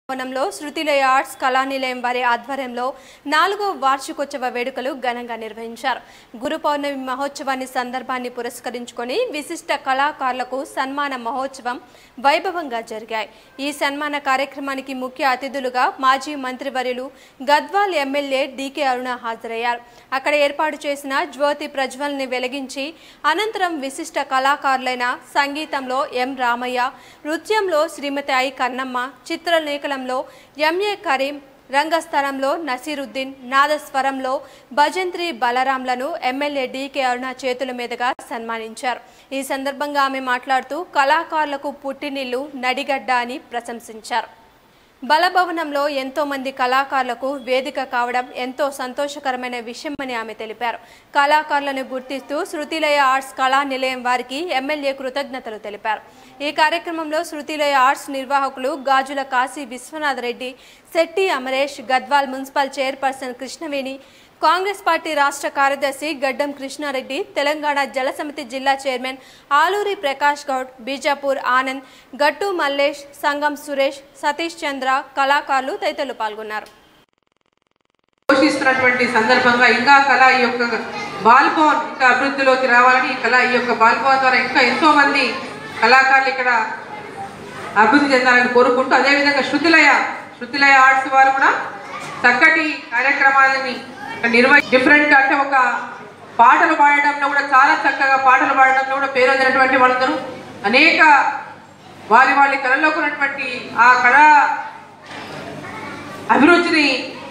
భవనంలో శృతిలయ ఆర్ట్స్ కళానిలయం వారి ఆధ్వర్యంలో నాలుగో వార్షికోత్సవ వేడుకలు ఘనంగా నిర్వహించారు గురు పౌర్ణమి మహోత్సవాన్ని సందర్భాన్ని పురస్కరించుకొని విశిష్ట కళాకారులకు సన్మాన మహోత్సవం వైభవంగా జరిగాయి ఈ సన్మాన కార్యక్రమానికి ముఖ్య అతిథులుగా మాజీ మంత్రివర్యులు గద్వాల్ ఎమ్మెల్యే డీకే అరుణ హాజరయ్యారు అక్కడ ఏర్పాటు చేసిన జ్యోతి ప్రజ్వల్ని వెలిగించి అనంతరం విశిష్ట కళాకారులైన సంగీతంలో ఎం రామయ్య నృత్యంలో శ్రీమతి ఐ కన్నమ్మ చిత్రలేఖనంలో ఎంఏ కరీం రంగస్థలంలో నసీరుద్దీన్ నాదస్వరంలో భజంత్రి బలరాంలను ఎమ్మెల్యే డీకే అరుణ చేతుల మీదుగా సన్మానించారు ఈ సందర్భంగా ఆమె మాట్లాడుతూ కళాకారులకు పుట్టినిల్లు నడిగడ్డ అని ప్రశంసించారు బలభవనంలో ఎంతో మంది కళాకారులకు వేదిక కావడం ఎంతో సంతోషకరమైన విషయమని ఆమె తెలిపారు కళాకారులను గుర్తిస్తూ శృతిలయ ఆర్ట్స్ కళా నిలయం వారికి ఎమ్మెల్యే కృతజ్ఞతలు తెలిపారు ఈ కార్యక్రమంలో శృతిలయ ఆర్ట్స్ నిర్వాహకులు Gajula Kashi Vishwanath Reddy Shetty Amaresh Gadwal municipal chairperson Krishnaveni Congress party రాష్ట్ర కార్యదర్శి గడ్డం కృష్ణారెడ్డి తెలంగాణ జలసమితి జిల్లా చైర్మన్ ఆలూరి ప్రకాష్ గౌడ్ బీజాపూర్ ఆనంద్ గట్టు మల్లేష్ సంగం సురేష్ సతీష్ చంద్ర కళాకారులు తదితరులు పాల్గొన్నారు పోషిస్తున్నటువంటి సందర్భంగా ఇంకా కళ ఈ యొక్క బాల్ భవన్ ఇంకా అభివృద్ధిలోకి రావాలని ఈ కళ ఈ యొక్క బాల్ భవన్ ద్వారా ఇంకా ఎంతో మంది కళాకారులు ఇక్కడ అభివృద్ధి చెందాలని కోరుకుంటూ అదేవిధంగా శృతిలయ శృతిలయ ఆర్ట్స్ వారు కూడా చక్కటి కార్యక్రమాలని నిర్వహి డిఫరెంట్ అంటే ఒక పాటలు పాడడంలో కూడా చాలా చక్కగా పాటలు పాడడంలో కూడా పేరు పొందినటువంటి వాళ్ళందరూ అనేక వారి వారి కళలోకి ఉన్నటువంటి ఆ కళ అభిరుచిని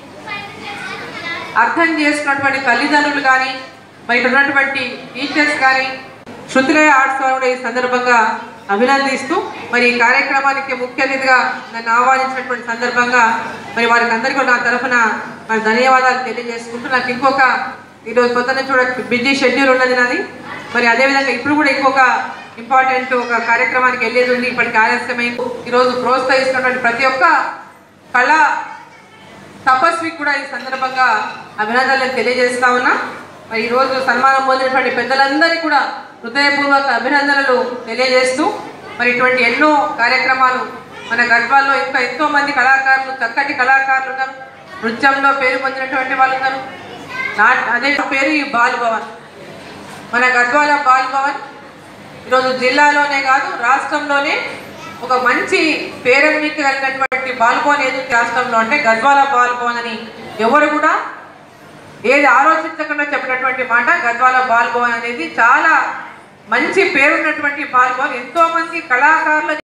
అర్థం చేసుకున్నటువంటి తల్లిదండ్రులు కానీ మరి ఇక్కడ ఉన్నటువంటి టీచర్స్ కానీ శృతిలయ ఆర్ట్స్ వారు కూడా ఈ సందర్భంగా అభినందిస్తూ మరి ఈ కార్యక్రమానికి ముఖ్య అతిథిగా నన్ను ఆహ్వానించినటువంటి సందర్భంగా మరి వారికి అందరికీ నా తరఫున మరి ధన్యవాదాలు తెలియజేసుకుంటూ నాకు ఇంకొక ఈరోజు కొత్త నుంచి కూడా బిజీ షెడ్యూల్ ఉన్నది నాది మరి అదేవిధంగా ఇప్పుడు కూడా ఇంకొక ఇంపార్టెంట్ ఒక కార్యక్రమానికి వెళ్ళేది ఉంది ఇప్పటికి ఆలస్యమైంది ఈరోజు ప్రోత్సహిస్తున్నటువంటి ప్రతి ఒక్క కళా తపస్వికి కూడా ఈ సందర్భంగా అభినందనలు తెలియజేస్తా ఉన్నా మరి ఈరోజు సన్మానం పొందినటువంటి పెద్దలందరికీ కూడా హృదయపూర్వక అభినందనలు తెలియజేస్తూ మరి ఇటువంటి ఎన్నో కార్యక్రమాలు మన గర్భాల్లో ఇంకా ఎంతో మంది కళాకారులు చక్కటి కళాకారులు ఉన్నారు నృత్యంలో పేరు పొందినటువంటి వాళ్ళు ఉన్నారు నా అదే పేరు ఈ బాల్ భవన్ మన గద్వాల బాల్ భవన్ ఈరోజు జిల్లాలోనే కాదు రాష్ట్రంలోనే ఒక మంచి పేరెన్నిక కలిగినటువంటి బాల్భవన్ ఏది రాష్ట్రంలో అంటే గద్వాల బాల్భవన్ అని ఎవరు కూడా ఏది ఆలోచించకుండా చెప్పినటువంటి మాట గద్వాల బాల్భవన్ అనేది చాలా మంచి పేరున్నటువంటి బాల్భవన్ ఎంతో మంది కళాకారుల